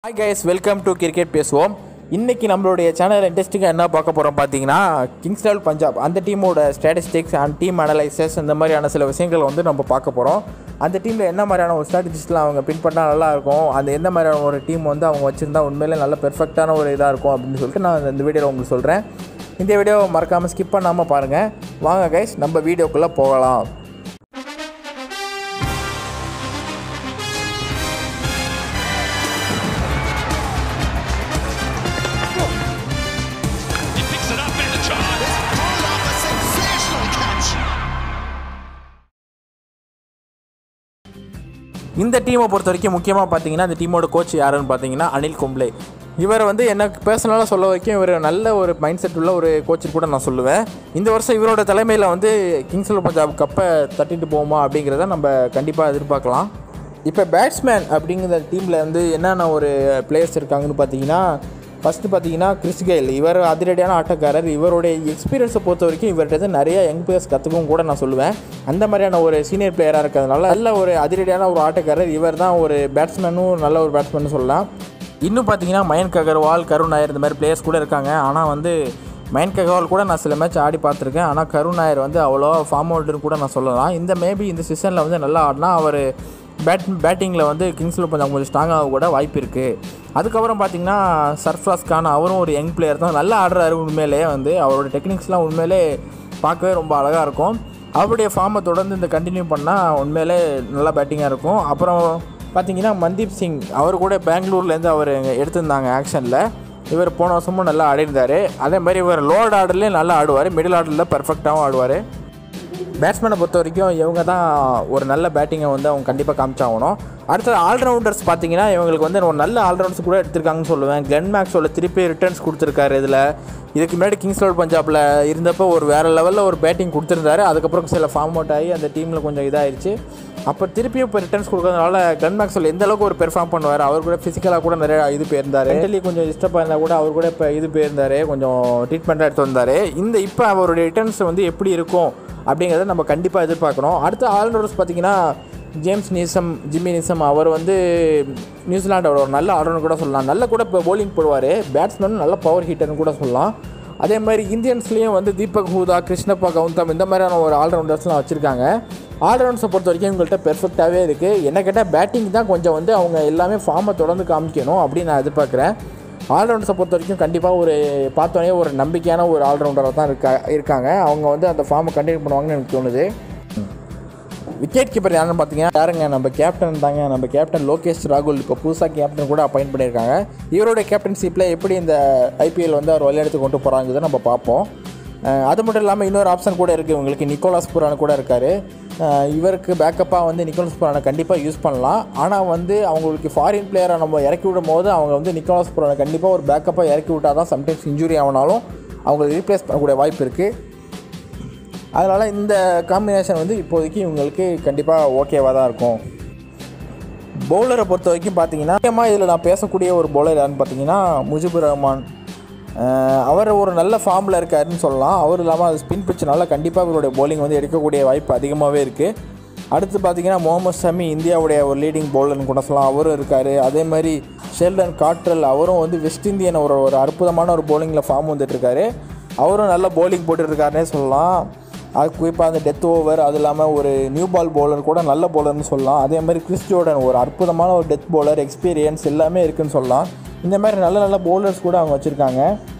Hi guys welcome to cricket பேசுவோம் இன்னைக்கு நம்மளுடைய சேனல் இன்ட்ரெஸ்டிங்காக என்ன பார்க்க போகிறோம் பார்த்தீங்கன்னா கிங்ஸ் லெவல் பஞ்சாப் அந்த டீமோட ஸ்டாட்டிஸ்டிக்ஸ் அண்ட் டீம் அனலைசஸ் இந்த மாதிரியான சில விஷயங்கள் வந்து நம்ம பார்க்க போகிறோம் அந்த டீமில் என்ன மாதிரியான ஒரு ஸ்ட்ராட்டஜிஸ்ட்லாம் அவங்க பின் பண்ணால் நல்லா இருக்கும் அந்த எந்த மாதிரியான ஒரு டீம் வந்து அவங்க வச்சுருந்தா உண்மையிலே நல்ல பெர்ஃபெக்டான ஒரு இதாக இருக்கும் அப்படின்னு சொல்லிட்டு நான் இந்த வீடியோவில் உங்களுக்கு சொல்கிறேன் இந்த வீடியோ மறக்காமல் ஸ்கிப் பண்ணாமல் பாருங்கள் வாங்க கைஸ் நம்ம வீடியோக்குள்ளே போகலாம் He picks it up in the charge. Pulled off a sensational catch. இந்த டீமை பொறுத்த வரைக்கும் முக்கியமாக பார்த்தீங்கன்னா இந்த டீமோட கோச் யாருன்னு பார்த்தீங்கன்னா அனில் கும்ப்ளே இவர் வந்து எனக்கு பர்சனலாக சொல்ல வரைக்கும் இவர் நல்ல ஒரு மைண்ட் செட் உள்ள ஒரு கோச்சு கூட நான் சொல்லுவேன் இந்த வருஷம் இவரோட தலைமையில் வந்து கிங்ஸ் லெவல் பஞ்சாப் கப்பை தட்டிட்டு போகுமா அப்படிங்கிறத நம்ம கண்டிப்பாக எதிர்பார்க்கலாம் இப்போ பேட்ஸ்மேன் அப்படிங்கிற டீமில் வந்து என்னென்ன ஒரு பிளேயர்ஸ் இருக்காங்கன்னு பார்த்தீங்கன்னா ஃபஸ்ட்டு பார்த்தீங்கன்னா கிறிஸ் கெயில் இவர் அதிரடியான ஆட்டக்காரர் இவருடைய எக்ஸ்பீரியன்ஸை பொறுத்த வரைக்கும் இவர்கிட்ட இருந்து நிறைய யங் பிளேயர்ஸ் கற்றுக்கவும் கூட நான் சொல்லுவேன் அந்த மாதிரியான ஒரு சீனியர் பிளேயராக இருக்கிறதுனால நல்ல ஒரு அதிரடியான ஒரு ஆட்டக்காரர் இவர் தான் ஒரு பேட்ஸ்மேனும் நல்ல ஒரு பேட்ஸ்மேன் சொல்லலாம் இன்னும் பார்த்தீங்கன்னா மயன்க் அகர்வால் கருண் நாயர் இந்த மாதிரி பிளேயர்ஸ் கூட இருக்காங்க ஆனால் வந்து மயன்க் அகர்வால் கூட நான் சில மேட்ச் ஆடி பார்த்துருக்கேன் ஆனால் கருண் நாயர் வந்து அவ்வளோ ஃபார்ம் அவுட்டுன்னு கூட நான் சொல்லலாம் இந்த மேபி இந்த சீசனில் வந்து நல்லா ஆடினா அவர் பேட் பேட்டிங்கில் வந்து கிங்ஸில் கொஞ்சம் கொஞ்சம் ஸ்ட்ராங்காக கூட வாய்ப்பு இருக்குது அதுக்கப்புறம் பார்த்தீங்கன்னா சர்ஃப்ராஸ் கான் அவரும் ஒரு யங் பிளேயர் தான் நல்லா ஆடுறாரு உண்மையிலேயே வந்து அவரோட டெக்னிக்ஸ்லாம் உண்மையிலே பார்க்கவே ரொம்ப அழகாக இருக்கும் அவருடைய ஃபார்மை தொடர்ந்து இந்த கண்டினியூ பண்ணால் உண்மையிலே நல்லா பேட்டிங்காக இருக்கும் அப்புறம் பார்த்தீங்கன்னா மன்தீப் சிங் அவர் கூட பெங்களூர்லேருந்து அவர் எடுத்திருந்தாங்க ஆக்ஷனில் இவர் போன வருஷமும் நல்லா ஆடிருந்தார் அதே மாதிரி இவர் லோட் ஆர்டர்லேயும் நல்லா ஆடுவார் மிடில் ஆர்டரில் பர்ஃபெக்டாகவும் ஆடுவார் பேட்ஸ்மேனை பொறுத்த வரைக்கும் இவங்க தான் ஒரு நல்ல பேட்டிங்கை வந்து அவங்க கண்டிப்பாக காமிச்சாகணும் அடுத்தது ஆல்ரவுண்டர்ஸ் பார்த்தீங்கன்னா இவங்களுக்கு வந்து ஒரு நல்ல ஆல்ரவுண்டர்ஸ் கூட எடுத்திருக்காங்கன்னு சொல்லுவேன் கிளென் மேக்ஸோட திருப்பி ரிட்டர்ன்ஸ் கொடுத்துருக்காரு இதில் இதுக்கு முன்னாடி கிங்ஸ் லெவல் பஞ்சாபில் இருந்தப்போ ஒரு வேறு லெவலில் ஒரு பேட்டிங் கொடுத்துருந்தாரு அதுக்கப்புறம் சில ஃபார்ம் அவுட் ஆகி அந்த டீமில் கொஞ்சம் இதாகிடுச்சு அப்போ திருப்பியும் இப்போ ரிட்டர்ன்ஸ் கொடுக்கறதுனால கிளென் மேக்ஸ்வெல் எந்த அளவுக்கு ஒரு பெர்ஃபார்ம் பண்ணுவார் அவர் கூட ஃபிசிக்கலாக கூட நிறைய இது போயிருந்தார் மென்டலி கொஞ்சம் டிஸ்டர்ப் இருந்தால் கூட அவர் கூட இப்போ இது போயிருந்தார் கொஞ்சம் ட்ரீட்மெண்ட்டாக எடுத்து வந்தார் இந்த இப்போ அவருடைய ரிட்டர்ன்ஸ் வந்து எப்படி இருக்கும் அப்படிங்கிறத நம்ம கண்டிப்பாக எதிர்பார்க்கணும் அடுத்த ஆல்ரவுண்டர்ஸ் பார்த்தீங்கன்னா ஜேம்ஸ் நீசம் ஜிம்மி நீசம் அவர் வந்து நியூசிலாண்டோட ஒரு நல்ல ஆல்ரவுண்டர் கூட சொல்லலாம் நல்ல கூட இப்போ bowling போடுவார் பேட்ஸ்மேன் நல்ல பவர் ஹீட்டர்னு கூட சொல்லலாம் அதே மாதிரி இந்தியன்ஸ்லேயும் வந்து தீபக் ஹூதா கிருஷ்ணப்பா கவுதம் இந்த மாதிரியான ஒரு ஆல்ரவுண்டர்ஸ்லாம் வச்சுருக்காங்க ஆல்ரவுண்டர்ஸை பொறுத்த வரைக்கும் இவங்கள்ட்ட பெர்ஃபெக்டாகவே இருக்குது என்ன கேட்டால் பேட்டிங் தான் கொஞ்சம் வந்து அவங்க எல்லாமே ஃபார்மை தொடர்ந்து காமிக்கணும் அப்படின்னு நான் எதிர்பார்க்குறேன் ஆல்ரவுண்டர்ஸை பொறுத்த வரைக்கும் கண்டிப்பாக ஒரு பார்த்தோன்னே ஒரு நம்பிக்கையான ஒரு ஆல்ரவுண்டராக தான் இருக்கா இருக்காங்க அவங்க வந்து அந்த ஃபார்மை கண்டினியூ பண்ணுவாங்கன்னு எனக்கு தோணுது விக்கெட் கீப்பர் யாருன்னு பார்த்தீங்கன்னா யாருங்க நம்ம கேப்டன் தாங்க நம்ம கேப்டன் லோகேஷ் ராகுல் இப்போ புதுசாக கேப்டன் கூட அப்பாயின்ட் பண்ணியிருக்காங்க இவரோட கேப்டன்ஷிப்பில் எப்படி இந்த ஐபிஎல் வந்து அவர் விளையாடுத்து கொண்டு போகிறாங்கிறத நம்ம பார்ப்போம் அஹ் அது மட்டும் இல்லாமல் இன்னொரு ஆப்ஷன் கூட இருக்குது உங்களுக்கு நிக்கோலாஸ் புரான் கூட இருக்கார் இவருக்கு பேக்கப்பாக வந்து நிக்கோலாஸ் புரானை கண்டிப்பாக யூஸ் பண்ணலாம் ஆனால் வந்து அவங்களுக்கு ஃபாரின் பிளேயரை நம்ம இறக்கி விடும் போது அவங்க வந்து நிக்கோலாஸ் புரானை கண்டிப்பாக ஒரு பேக்கப்பாக இறக்கி விட்டால் தான் சம்டைம்ஸ் இன்ஜுரி ஆனாலும் அவங்களுக்கு ரீப்ளேஸ் பண்ணக்கூடிய வாய்ப்பு இருக்குது அதனால் இந்த காம்பினேஷன் வந்து இப்போதைக்கு இவங்களுக்கு கண்டிப்பாக ஓகேவாக தான் இருக்கும் பவுலரை பொறுத்த வரைக்கும் பார்த்தீங்கன்னா முக்கியமாக இதில் நான் பேசக்கூடிய ஒரு பவுலர் யாருன்னு பார்த்தீங்கன்னா முஜிபுர் ரஹ்மான் அஹ் அவர் ஒரு நல்ல ஃபார்மில் இருக்காருன்னு சொல்லலாம் அவர் இல்லாமல் அது ஸ்பின் பிச்சுனால கண்டிப்பாக இவருடைய bowling வந்து எடுக்கக்கூடிய வாய்ப்பு அதிகமாகவே இருக்குது அடுத்து பார்த்தீங்கன்னா முகமது ஷமி இந்தியாவுடைய ஒரு லீடிங் பவுலர்னு கூட சொல்லலாம் அவரும் இருக்கார் அதே மாதிரி ஷெல்டன் காட்ரல் அவரும் வந்து வெஸ்ட் இந்தியன் ஒரு ஒரு அற்புதமான ஒரு bowlingல ஃபார்ம் வந்துட்டுருக்காரு அவரும் நல்ல bowling போட்டுட்ருக்காருனே சொல்லலாம் அது குறிப்பாக அந்த டெத் ஓவர் அது இல்லாமல் ஒரு நியூ பால் பவுலர் கூட நல்ல பவுலர்னு சொல்லலாம் அதே மாதிரி கிறிஸ் ஜோர்டன் ஒரு அற்புதமான ஒரு டெத் பவுலர் எக்ஸ்பீரியன்ஸ் எல்லாமே இருக்குன்னு சொல்லலாம் இந்த மாதிரி நல்ல நல்ல பவுலர்ஸ் கூட அவங்க வச்சுருக்காங்க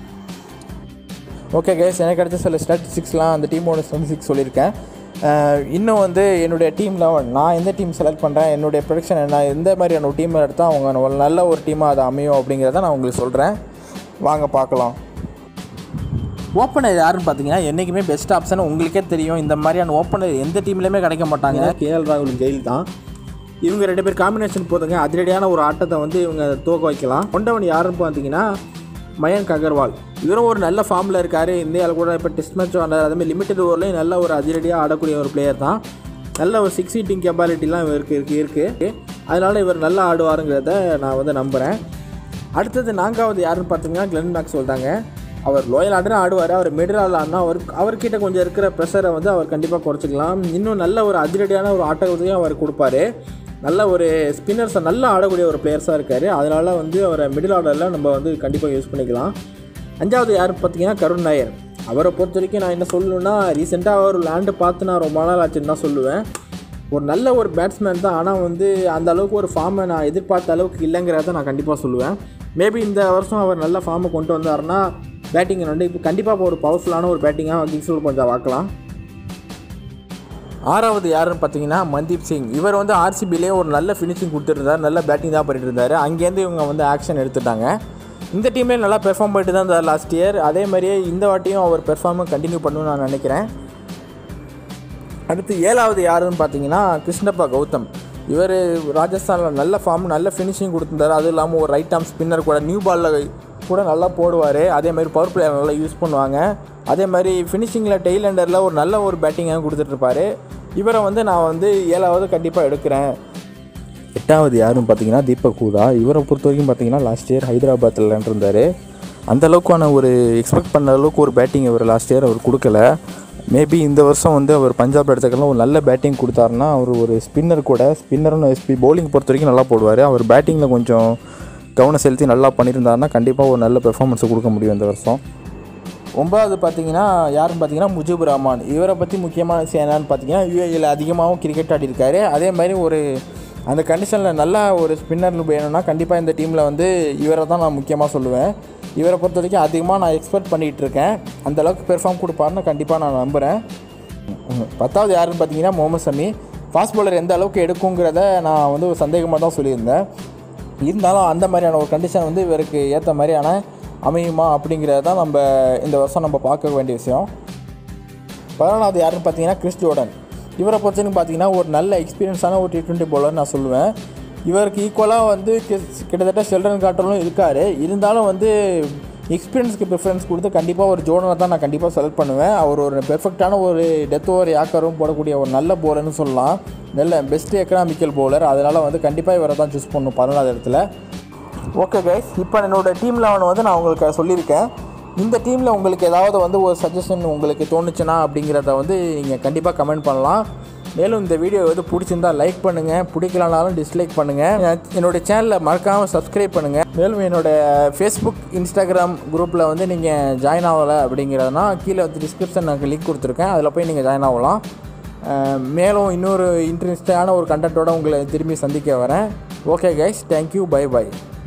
ஓகே கேஸ் எனக்கு கிடைச்ச சில ஸ்டாட்டிஸ்டிக்ஸ்லாம் அந்த டீமோட ஸ்டாட்டிஸ்டிக்ஸ் சொல்லியிருக்கேன் அஹ் இன்னும் வந்து என்னுடைய டீமில் நான் எந்த டீம் செலக்ட் பண்ணுறேன் என்னுடைய ப்ரொடக்ஷன் என்ன எந்த மாதிரியான ஒரு டீம் எடுத்தால் அவங்க ஒரு நல்ல ஒரு டீமாக அது அமையும் அப்படிங்கிறத நான் உங்களுக்கு சொல்கிறேன் வாங்க பார்க்கலாம் ஓப்பனர் யாருன்னு பார்த்தீங்கன்னா என்றைக்குமே பெஸ்ட் ஆப்ஷன் உங்களுக்கே தெரியும் இந்த மாதிரியான ஓப்பனர் எந்த டீம்லேயுமே கிடைக்க மாட்டாங்க கேஎல் ராகுல் கெயில் தான் இவங்க ரெண்டு பேர் காம்பினேஷன் போதுங்க அதிரடியான ஒரு ஆட்டத்தை வந்து இவங்க தூக்க வைக்கலாம் கொண்டவன் யாருன்னு பார்த்தீங்கன்னா மயங்க் அகர்வால் இவரும் ஒரு நல்ல ஃபார்மில் இருக்கார் இந்தியாவில் கூட இப்போ டெஸ்ட் மேட்ச் ஆனார் அதேமாதிரி லிமிட்டட் ஓவர்லேயும் நல்ல ஒரு அதிரடியாக ஆடக்கூடிய ஒரு பிளேயர் தான் நல்ல ஒரு சிக்ஸ் ஹீட்டிங் கெப்பாலிட்டிலாம் இவருக்கு இருக்குது இருக்குது அதனால் இவர் நல்லா ஆடுவாருங்கிறத நான் வந்து நம்புகிறேன் அடுத்தது நான்காவது யாருன்னு பார்த்தீங்கன்னா கிளென் மேக்ஸ் சொல்லிட்டாங்க அவர் லோயல் ஆடுனா ஆடுவார் அவர் மிடில் ஆடினா அவர் அவர்கிட்ட கொஞ்சம் இருக்கிற ப்ரெஷரை வந்து அவர் கண்டிப்பாக குறைச்சிக்கலாம் இன்னும் நல்ல ஒரு அதிரடியான ஒரு ஆட்டத்தையும் அவர் கொடுப்பாரு நல்ல ஒரு ஸ்பின்னர்ஸை நல்லா ஆடக்கூடிய ஒரு பிளேயர்ஸாக இருக்கார் அதனால் வந்து அவரை மிடில் ஆர்டரில் நம்ம வந்து கண்டிப்பாக யூஸ் பண்ணிக்கலாம் அஞ்சாவது யார் பார்த்தீங்கன்னா கருண் நாயர் அவரை பொறுத்த வரைக்கும் நான் என்ன சொல்லணுன்னா ரீசெண்டாக அவர் லேண்டு பார்த்து நான் ரொம்ப நாள் ஆச்சுன்னு தான் சொல்லுவேன் ஒரு நல்ல ஒரு பேட்ஸ்மேன் தான் ஆனால் வந்து அந்த அளவுக்கு ஒரு ஃபார்மை நான் எதிர்பார்த்த அளவுக்கு இல்லைங்கிறத நான் கண்டிப்பாக சொல்லுவேன் மேபி இந்த வருஷம் அவர் நல்ல ஃபார்மை கொண்டு வந்தாருன்னா பேட்டிங் வந்து இப்போ கண்டிப்பாக ஒரு பவர்ஃபுல்லான ஒரு பேட்டிங்காக கிங்ஸில் கொஞ்சம் பார்க்கலாம் ஆறாவது யாருன்னு பார்த்தீங்கன்னா மன்தீப் சிங் இவர் வந்து ஆர்சிபிலே ஒரு நல்ல ஃபினிஷிங் கொடுத்துருந்தார் நல்ல பேட்டிங் தான் பண்ணிட்டு இருந்தார் அங்கேருந்து இவங்க வந்து ஆக்ஷன் எடுத்துட்டாங்க இந்த டீம்லேயே நல்லா பெர்ஃபார்ம் பண்ணிட்டு தான் இருந்தார் லாஸ்ட் இயர் அதே மாதிரியே இந்த வாட்டியும் அவர் பெர்ஃபார்மை கண்டினியூ பண்ணணும்னு நான் நினைக்கிறேன் அடுத்து ஏழாவது யாருன்னு பார்த்தீங்கன்னா கிருஷ்ணப்பா கௌதம் இவர் ராஜஸ்தானில் நல்ல ஃபார்ம் நல்ல ஃபினிஷிங் கொடுத்துருந்தாரு அதுவும் இல்லாமல் ஒரு ரைட் ஆர்ம் ஸ்பின்னர் கூட நியூ பாலில் கூட நல்லா போடுவார் அதே மாதிரி பவர் பிளேயர் நல்லா யூஸ் பண்ணுவாங்க அதே மாதிரி ஃபினிஷிங்கில் டெய்லண்டரில் ஒரு நல்ல ஒரு பேட்டிங்காக கொடுத்துட்ருப்பாரு இவரை வந்து நான் வந்து ஏழாவது கண்டிப்பாக எடுக்கிறேன் எட்டாவது யாருன்னு பார்த்தீங்கன்னா தீபக் ஹூடா இவரை பொறுத்த வரைக்கும் பார்த்தீங்கன்னா லாஸ்ட் இயர் ஹைதராபாத்தில் விளையாண்டுருந்தார் அந்த அளவுக்கான ஒரு எக்ஸ்பெக்ட் பண்ண அளவுக்கு ஒரு பேட்டிங் அவர் லாஸ்ட் இயர் அவர் கொடுக்கல மேபி இந்த வருஷம் வந்து அவர் பஞ்சாப் எடுத்துக்கலாம் ஒரு நல்ல பேட்டிங் கொடுத்தாருன்னா அவர் ஒரு ஸ்பின்னர் கூட ஸ்பின்னரும் எஸ்பி bowling பொறுத்த வரைக்கும் நல்லா போடுவார் அவர் பேட்டிங்கில் கொஞ்சம் கவனம் செலுத்தி நல்லா பண்ணியிருந்தாருன்னா கண்டிப்பாக ஒரு நல்ல பெர்ஃபார்மன்ஸை கொடுக்க முடியும் இந்த வருஷம் ஒன்பதாவது பார்த்தீங்கன்னா யாருன்னு பார்த்தீங்கன்னா முஜிபுர் ரஹ்மான் இவரை பற்றி முக்கியமான விஷயம் என்னன்னு பார்த்தீங்கன்னா யூஏயில் அதிகமாகவும் கிரிக்கெட் ஆடி இருக்காரு அதே மாதிரி ஒரு அந்த கண்டிஷனில் நல்ல ஒரு ஸ்பின்னர் வேணும்னா கண்டிப்பாக இந்த டீமில் வந்து இவரை தான் நான் முக்கியமாக சொல்லுவேன் இவரை பொறுத்த வரைக்கும் அதிகமாக நான் எக்ஸ்பெக்ட் பண்ணிகிட்டு இருக்கேன் அந்த அளவுக்கு பெர்ஃபார்ம் கொடுப்பாருன்னு கண்டிப்பாக நான் நம்புகிறேன் ம். பத்தாவது யாருன்னு பார்த்தீங்கன்னா முகமது சமி ஃபாஸ்ட் bowler எந்த அளவுக்கு எடுக்குங்கிறத நான் வந்து ஒரு சந்தேகமாக தான் சொல்லியிருந்தேன் இருந்தாலும் அந்த மாதிரியான ஒரு கண்டிஷன் வந்து இவருக்கு ஏற்ற மாதிரியான அமையுமா அப்படிங்கிறத தான் நம்ம இந்த வருஷம் நம்ம பார்க்க வேண்டிய விஷயம் பதினொன்றாவது யாருன்னு பார்த்தீங்கன்னா கிறிஸ் ஜோர்டன் இவரை பொறுத்தவரைக்கும் பார்த்தீங்கன்னா ஒரு நல்ல எக்ஸ்பீரியன்ஸான ஒரு டி ட்வெண்ட்டி bowler நான் சொல்லுவேன் இவருக்கு ஈக்குவலாக வந்து கிஸ்- கிட்டத்தட்ட ஷெல்டன் காட்டலும் இருக்கார் இருந்தாலும் வந்து எக்ஸ்பீரியன்ஸ்க்கு ப்ரிஃபரன்ஸ் கொடுத்து கண்டிப்பாக ஒரு ஜோர்டனை தான் நான் கண்டிப்பாக செலக்ட் பண்ணுவேன் அவர் ஒரு பெர்ஃபெக்டான ஒரு டெத் ஓவர் யாக்கரும் போடக்கூடிய ஒரு நல்ல bowlerனு சொல்லலாம் நல்ல பெஸ்ட் எக்கனாமிக்கல் bowler அதனால் வந்து கண்டிப்பாக இவரை தான் சூஸ் பண்ணணும் பதினொன்றாவது இடத்துல ஓகே கைஸ் இப்போ என்னோடய டீம் லெவன் வந்து நான் உங்களுக்கு சொல்லியிருக்கேன் இந்த டீமில் உங்களுக்கு ஏதாவது வந்து ஒரு சஜஷன் உங்களுக்கு தோணுச்சுன்னா அப்படிங்கிறத வந்து நீங்கள் கண்டிப்பாக கமெண்ட் பண்ணலாம் மேலும் இந்த வீடியோ வந்து பிடிச்சிருந்தா லைக் பண்ணுங்கள் பிடிக்கலனாலும் டிஸ்லைக் பண்ணுங்கள் என்னோடய சேனலில் மறக்காமல் சப்ஸ்கிரைப் பண்ணுங்கள் மேலும் என்னோடய ஃபேஸ்புக் இன்ஸ்டாகிராம் குரூப்பில் வந்து நீங்கள் ஜாயின் ஆகலை அப்படிங்கிறதுனா கீழே வந்து டிஸ்கிரிப்ஷன் நான் லிங்க் கொடுத்துருக்கேன் அதில் போய் நீங்கள் ஜாயின் ஆகலாம் அஹ் மேலும் இன்னொரு இன்ட்ரெஸ்டான ஒரு கண்டென்ட்டோட உங்களை திரும்பி சந்திக்க வரேன் okay guys thank you bye by